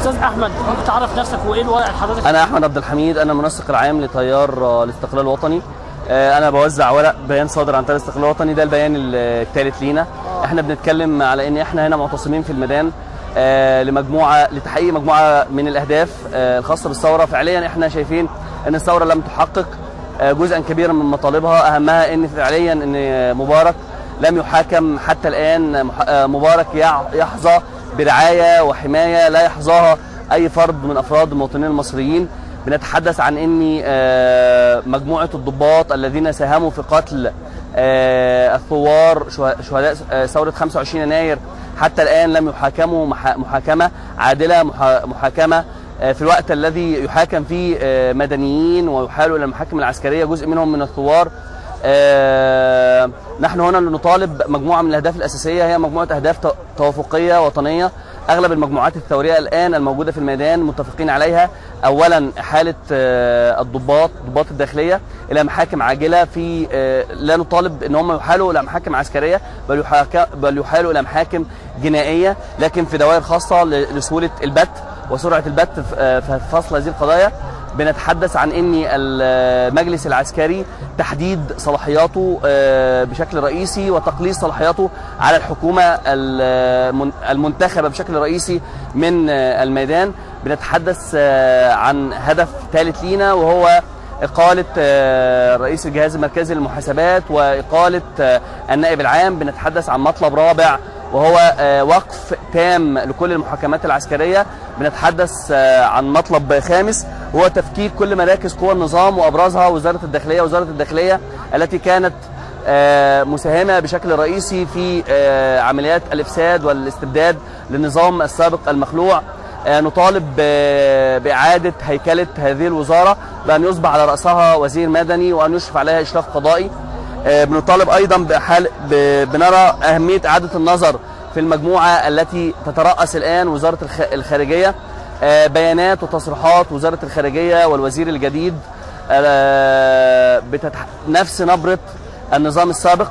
استاذ احمد ممكن تعرف نفسك وايه الوضع اللي حضرتك انا احمد عبد الحميد انا المنسق العام لتيار آه، الاستقلال الوطني آه، انا بوزع ورق بيان صادر عن تيار الاستقلال الوطني ده البيان الثالث لينا احنا بنتكلم على ان احنا هنا معتصمين في الميدان آه، لمجموعه لتحقيق مجموعه من الاهداف آه، الخاصه بالثوره فعليا احنا شايفين ان الثوره لم تحقق آه، جزءا كبيرا من مطالبها اهمها ان فعليا ان مبارك لم يحاكم حتى الان مح- آه، مبارك يع- يحظى برعايه وحمايه لا يحظاها اي فرد من افراد المواطنين المصريين بنتحدث عن ان آه، مجموعه الضباط الذين ساهموا في قتل آه، الثوار شه- شهداء آه، ثوره 25 يناير حتى الان لم يحاكموا محا- محاكمه عادله محا- محاكمه آه، في الوقت الذي يحاكم فيه آه، مدنيين ويحالوا الى المحاكم العسكريه جزء منهم من الثوار آه، نحن هنا نطالب مجموعه من الاهداف الاساسيه هي مجموعه اهداف تو- توافقيه وطنيه اغلب المجموعات الثوريه الان الموجوده في الميدان متفقين عليها اولا احاله آه، الضباط ضباط الداخليه الى محاكم عاجله في آه، لا نطالب ان هم يحالوا الى محاكم عسكريه بل يحاك- بل يحالوا الى محاكم جنائيه لكن في دوائر خاصه ل- لسهوله البت وسرعه البت في آه، في فصل هذه القضايا بنتحدث عن ان المجلس العسكري تحديد صلاحياته آه، بشكل رئيسي وتقليص صلاحياته على الحكومه المن- المنتخبه بشكل رئيسي من آه، الميدان بنتحدث آه، عن هدف ثالث لينا وهو إقالة آه، رئيس الجهاز المركزي للمحاسبات وإقالة آه، النائب العام بنتحدث عن مطلب رابع وهو آه، وقف تام لكل المحاكمات العسكرية بنتحدث آه، عن مطلب خامس هو تفكيك كل مراكز قوى النظام وأبرزها وزارة الداخلية وزارة الداخلية التي كانت آه، مساهمة بشكل رئيسي في آه، عمليات الإفساد والاستبداد للنظام السابق المخلوع آه، نطالب ب- بإعادة هيكلة هذه الوزارة بأن يصبح على رأسها وزير مدني وأن يشرف عليها إشراف قضائي آه، بنطالب أيضا بحال ب- بنرى أهمية إعادة النظر في المجموعة التي تترأس الآن وزارة الخ- الخارجية آه، بيانات وتصريحات وزارة الخارجية والوزير الجديد آه، بتتح... نفس نبرة النظام السابق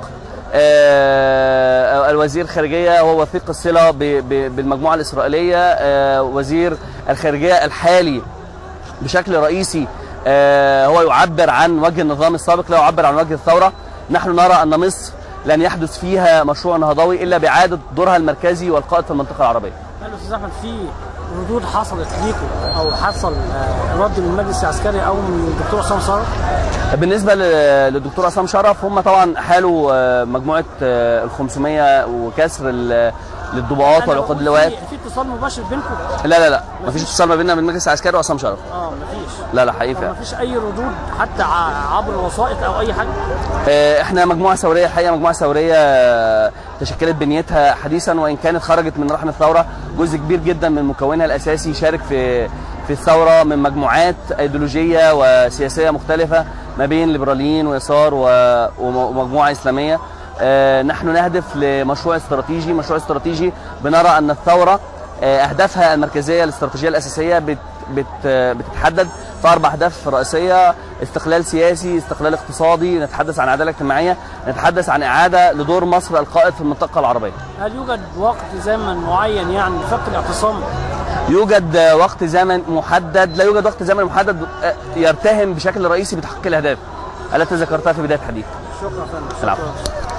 آه، الوزير الخارجية هو وثيق الصلة ب- ب- بالمجموعة الإسرائيلية آه، وزير الخارجية الحالي بشكل رئيسي آه، هو يعبر عن وجه النظام السابق لا يعبر عن وجه الثورة نحن نرى أن مصر لن يحدث فيها مشروع نهضوي إلا بإعادة دورها المركزي والقائد في المنطقة العربية هل استاذ احمد في ردود حصلت ليكم او حصل آه، رد من المجلس العسكري او من الدكتور عصام صالح بالنسبه ل- للدكتور عصام شرف هم طبعا حالوا آه، مجموعه آه، ال 500 وكسر ال- للضباطات أنا والعقود بقول اللواءات في في اتصال مباشر بينكم لا لا لا مفيش اتصال ما بيننا من المجلس العسكري وعصام شرف اه مفيش لا لا حقيقي طب فعلا. مفيش اي ردود حتى ع- عبر الوسائط او اي حاجه آه، احنا مجموعه ثوريه الحقيقه مجموعه ثوريه آه، تشكلت بنيتها حديثا وان كانت خرجت من رحم الثوره جزء كبير جدا من مكونها الاساسي شارك في في الثوره من مجموعات ايديولوجيه وسياسيه مختلفه ما بين ليبراليين ويسار و- وم- ومجموعه اسلاميه آه، نحن نهدف لمشروع استراتيجي مشروع استراتيجي بنرى ان الثوره آه، اهدافها المركزيه الاستراتيجيه الاساسيه بت بت بتتحدد في اربع اهداف رئيسيه استقلال سياسي استقلال اقتصادي نتحدث عن عداله اجتماعيه نتحدث عن اعاده لدور مصر القائد في المنطقه العربيه هل يوجد وقت زمن معين يعني لفك الاعتصام يوجد آه، وقت زمن محدد لا يوجد وقت زمن محدد آه، يرتهن بشكل رئيسي بتحقيق الاهداف التي ذكرتها في بدايه الحديث شكرا فندم العفو. شكرا